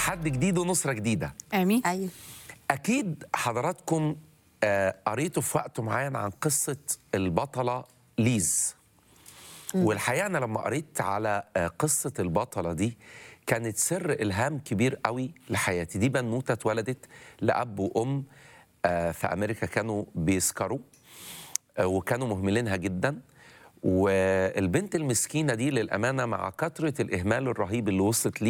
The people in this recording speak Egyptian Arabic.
تحدي جديد ونصره جديده امين ايوه اكيد حضراتكم آه، قريتوا في وقت معين عن قصه البطله ليز والحقيقه انا لما قريت على آه، قصه البطله دي كانت سر الهام كبير قوي لحياتي دي بنوته اتولدت لاب وام آه، في امريكا كانوا بيسكروا آه، وكانوا مهملينها جدا والبنت المسكينه دي للامانه مع كثره الاهمال الرهيب اللي وصلت ليه